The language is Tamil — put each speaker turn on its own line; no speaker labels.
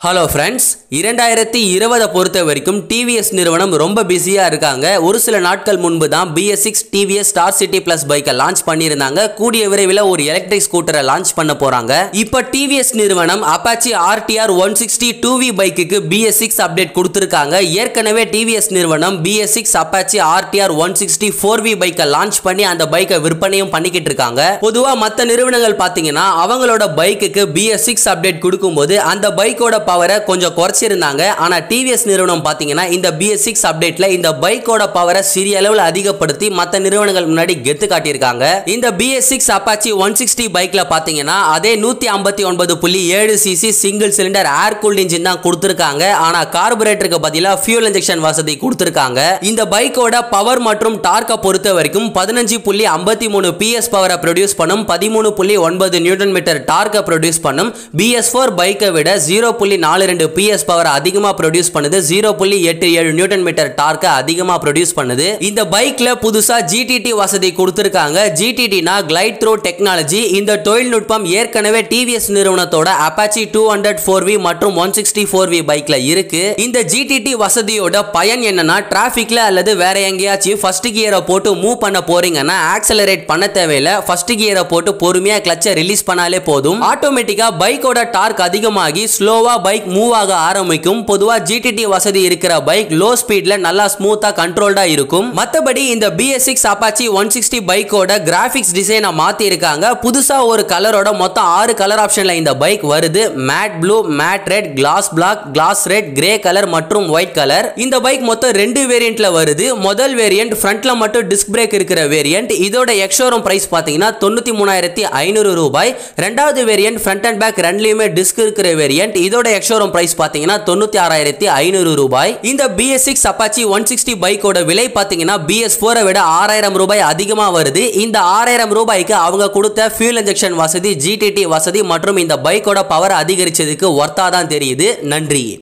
ஹலோ ஃப்ரெண்ட்ஸ் இரண்டாயிரத்தி இருபதை பொறுத்த வரைக்கும் டிவிஎஸ் நிறுவனம் ரொம்ப பிஸியாக இருக்காங்க ஒரு சில நாட்கள் முன்பு தான் BS six TVS Star City plus பைக்கை லான்ச் பண்ணியிருந்தாங்க கூடிய விரைவில் ஒரு எலக்ட்ரிக் ஸ்கூட்டரை லான்ச் பண்ண போகிறாங்க இப்போ டிவிஎஸ் நிறுவனம் Apache RTR one sixty two V பைக்குக்கு பிஎஸ் சிக்ஸ் அப்டேட் கொடுத்துருக்காங்க ஏற்கனவே டிவிஎஸ் நிறுவனம் BS six Apache RTR one sixty four V பைக்கை லான்ச் பண்ணி அந்த பைக்கை விற்பனையும் பண்ணிக்கிட்டு இருக்காங்க பொதுவாக மற்ற நிறுவனங்கள் பார்த்தீங்கன்னா அவங்களோட பைக்குக்கு பிஎஸ் சிக்ஸ் அப்டேட் கொடுக்கும்போது அந்த பைக்கோட பவரை கொஞ்சம் குறைச்சிருந்தாங்க ஆனா டிவிஎஸ் நிறுவனம் பாத்தீங்கன்னா இந்த பிஎஸ் சிக்ஸ் அப்டேட்ல இந்த பைக்கோட பவரை சிறிய அளவில் அதிகப்படுத்தி மற்ற நிறுவனங்கள் முன்னாடி கெத்து காட்டியிருக்காங்க இந்த BS six Apache one sixty பைக்ல பாத்தீங்கன்னா அதே நூத்தி ஐம்பத்தி ஒன்பது புள்ளி ஏழு CC single cylinder air cooled engine தான் கொடுத்துருக்காங்க ஆனா கார்பரேட்டருக்கு பதிலாக ஃபியூல் இன்ஜெக்ஷன் வசதி கொடுத்துருக்காங்க இந்த பைக்கோட பவர் மற்றும் டார்க்கை பொறுத்த வரைக்கும் பதினஞ்சு புள்ளி ஐம்பத்தி மூணு பிஎஸ் பவரை ப்ரொடியூஸ் பண்ணும் பதிமூணு புள்ளி ஒன்பது நியூட்டன் மீட்டர் டார்க்கை ப்ரொடியூஸ் பண்ணும் பிஎஸ் ஃபோர் பைக்கை விட ஜீரோ புள்ளி நாலு ரெண்டு பிஎஸ் பவர் அதிகமாக ப்ரொடியூஸ் பண்ணுது ஜீரோ புள்ளி எட்டு ஏழு நியூட்டன் மீட்டர் டார்க்கை அதிகமாக ப்ரொடியூஸ் பண்ணுது இந்த பைக்ல புதுசா ஜிடிடி வசதி கொடுத்துருக்காங்க ஜிடிடினா கிளைட் த்ரோ டெக்னாலஜி இந்த தொழில்நுட்பம் ஏற்கனவே டிவிஎஸ் நிறுவனத்தோட Apache two hundred four V மற்றும் ஒன் சிக்ஸ்டி ஃபோர் வி பைக்ல இருக்கு இந்த ஜிடிடி வசதியோட பயன் என்னன்னா டிராஃபிக்ல அல்லது வேற எங்கேயாச்சும் ஃபர்ஸ்ட் கியரை போட்டு மூவ் பண்ண போறீங்கன்னா ஆக்சலரேட் பண்ண தேவையில்ல ஃபர்ஸ்ட் கியரை போட்டு பொறுமையா கிளச்சை ரிலீஸ் பண்ணாலே போதும் ஆட்டோமேட்டிக்கா பைக்கோட டார்க் அதிகமாகி ஸ்லோவா பைக் மூவ் ஆக ஆரம்பிக்கும் பொதுவா ஜிடிடி வசதி இருக்கிற பைக் லோ ஸ்பீட்ல நல்லா ஸ்மூத்தா கண்ட்ரோல்டா இருக்கும் மத்தபடி இந்த BS six Apache one sixty பைக்கோட கிராஃபிக்ஸ் டிசைனை மாத்தி இருக்காங்க புதுசா ஒரு கலரோட மொத்தம் ஆறு கலர் ஆப்ஷன்ல இந்த பைக் வருது matte blue matte red gloss black gloss red grey colour மற்றும் ஒயிட் கலர் இந்த பைக் மொத்தம் ரெண்டு வேரியண்ட்ல வருது முதல் வேரியண்ட் ஃப்ரண்ட்ல மட்டும் டிஸ்க் பிரேக் இருக்கிற வேரியண்ட் இதோட எக்ஷோரூம் பிரைஸ் பாத்தீங்கன்னா தொண்ணூத்தி மூணாயிரத்தி ஐநூறு ரூபாய் ரெண்டாவது வேரியண்ட் ஃப்ரண்ட் அண்ட் பேக் ரெண்டுலயுமே டிஸ்க் இருக்கிற வேரியண்ட் இதோட எக்ஷோரூம் பிரைஸ் பாத்தீங்கன்னா தொண்ணூத்தி ஆறாயிரத்தி ஐநூறு ரூபாய் இந்த BS six Apache one sixty பைக்கோட விலை பாத்தீங்கன்னா பிஎஸ் ஃபோரை விட ஆறாயிரம் ரூபாய் அதிகமா வருது இந்த ஆறாயிரம் ரூபாய்க்கு அவங்க கொடுத்த ஃபியூல் இன்ஜெக்ஷன் வசதி ஜிடிடி வசதி மற்றும் இந்த பைக்கோட பவர் அதிகரிச்சதுக்கு ஒர்த்தா தான் தெரியுது நன்றி